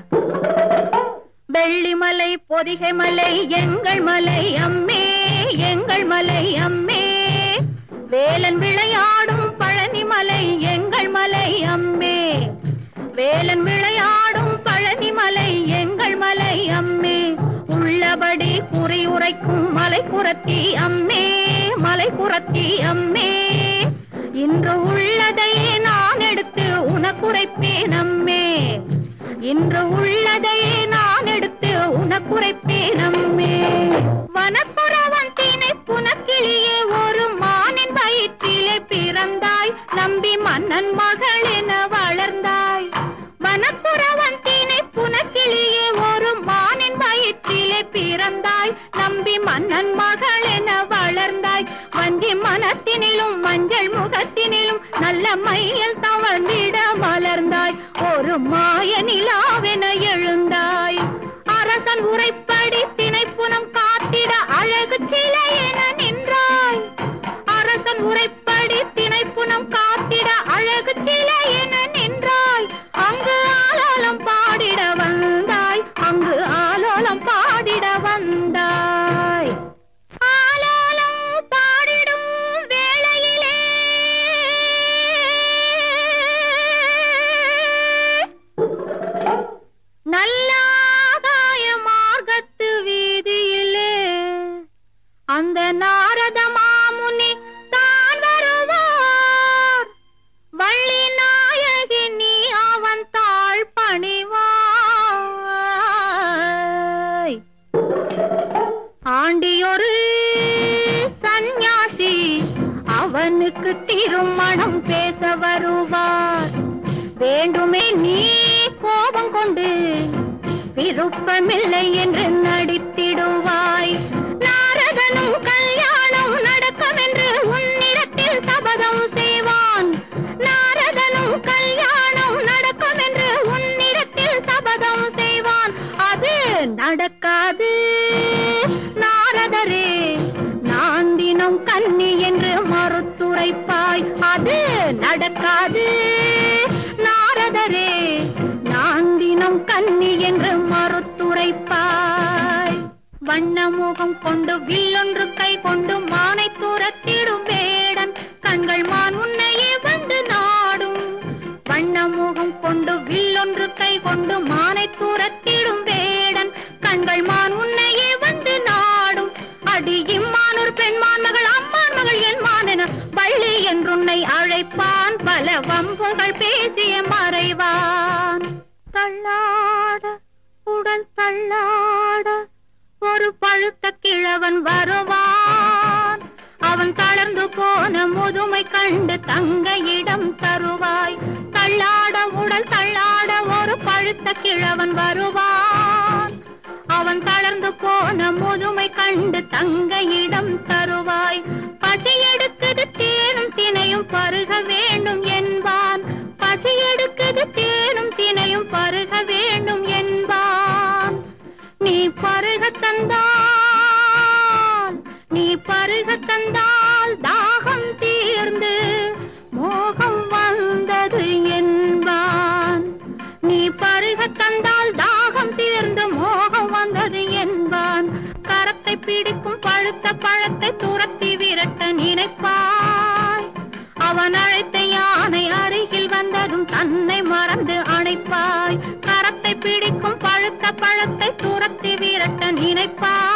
வெள்ளிமலை பொதிகை மலை எங்கள் மலை அம்மே எங்கள் மலை அம்மே வேலன் விளையாடும் பழனி மலை எங்கள் மலை அம்மே வேலன் விளையாடும் பழனி மலை எங்கள் மலை அம்மே உள்ளபடி குறி உரைக்கும் மலை புறத்தி அம்மே மலை புறத்தி அம்மே இன்று உள்ளதை நான் எடுத்து உனக்குரைப்பேன் அம்மே இன்று உள்ளதை நான் எடுத்து உனக்குரைப்பேன் அம்மே வனப்புறவன் தினை புனக்கிளியே ஒரு மானின் வயிற்றிலே பிறந்தாய் நம்பி மன்னன் மகள் என வளர்ந்தாய் வனப்புறவன் தினை புனக்கிளியே ஒரு மானின் வயிற்றிலே பிறந்தாய் நம்பி மன்னன் மகள் என வளர்ந்தாய் வஞ்சி மனத்தினிலும் மஞ்சள் முகத்தினிலும் நல்ல மையில் தவழ்ந்திட மலர்ந்தாய் ஒரு மாய நிலாவென எழுந்தாய் அரசன் உரைப்படி திணைப்புனம் காத்திட அழகு சிலை என நின்றாய் அரசன் உரைப்படி திணைப்புனம் காத்திட அழகு சிலை என நின்றாய் அங்கு ஆலோலம் பாடிட வந்தாய் அங்கு ஆலோலம் பாடிட வந்தாய் ஆலோலம் பாடிடும் வேளையிலே நல்லாதாய மார்க்கத்து வீதியிலே அந்த நாரத மாமுனி தான் வருவார் வள்ளி நாயகி நீ அவன் தாழ் பணிவாய் ஆண்டியொரு சந்நியாசி அவனுக்கு திருமணம் பேச வருவார் வேண்டுமே நீ கோபம் கொண்டு விருப்பமில்லை என்று நடித்திடுவாய் நாரதனும் கல்யாணம் நடக்கும் என்று உன்னிடத்தில் சபதம் செய்வான் நாரதனும் கல்யாணம் நடக்கும் என்று உன்னிடத்தில் சபதம் செய்வான் அது நடக்காது நாரதரே நான் தினம் கன்னி என்று மறுத்துரைப்பாய் அது நடக்காது நாரதரே நான் தினம் கன்னி என்று மறுத்துரைப்பாய் வண்ணமுகம் கொண்டு வில்லொன்று கை கொண்டு மானை துரத்திடும் வேடன் கண்கள் மான் உன்னையே வந்து நாடும் வண்ணமுகம் கொண்டு வில்லொன்று கை கொண்டு மானை துரத்திடும் வேடன் கண்கள் மான் உன்னையே வந்து நாடும் அடி இம்மானூர் பெண்மான் மகள் அம்மான் மகள் என் மானென பள்ளி என்றுன்னை அழைப்பான் பல வம்புகள் பேசிய மறைவான் தள்ளாட உடல் தள்ளாட ஒரு பழுத்த கிழவன் வருவான் அவன் தளர்ந்து போன முதுமை கண்டு தங்கையிடம் தருவாய் தள்ளாட உடல் தள்ளாட ஒரு பழுத்த கிழவன் வருவான் அவன் தளர்ந்து போன முதுமை கண்டு தங்கையிடம் தருவாய் பசி எடுக்குது தேனும் தினையும் பருக வேண்டும் என்பான் பசி எடுக்குது தேனும் தினையும் பருக வேண்டும் என்பான் நீ பருக தந்தால் நீ பருக தந்தால் தாகம் தீர்ந்து மோகம் வந்தது என்பான் நீ பருக தந்தால் தாகம் தீர்ந்து மோகம் வந்தது என்பான் கரத்தை பிடிக்கும் பழுத்த பழத்தை துரத்தி விரட்ட நினைப்பாய் அவன் அழைத்த யானை அருகில் வந்ததும் தன்னை மறந்து அணைப்பாய் கரத்தை பிடிக்கும் பழுத்த பழத்தை துரத்தி விரட்ட நினைப்பாய்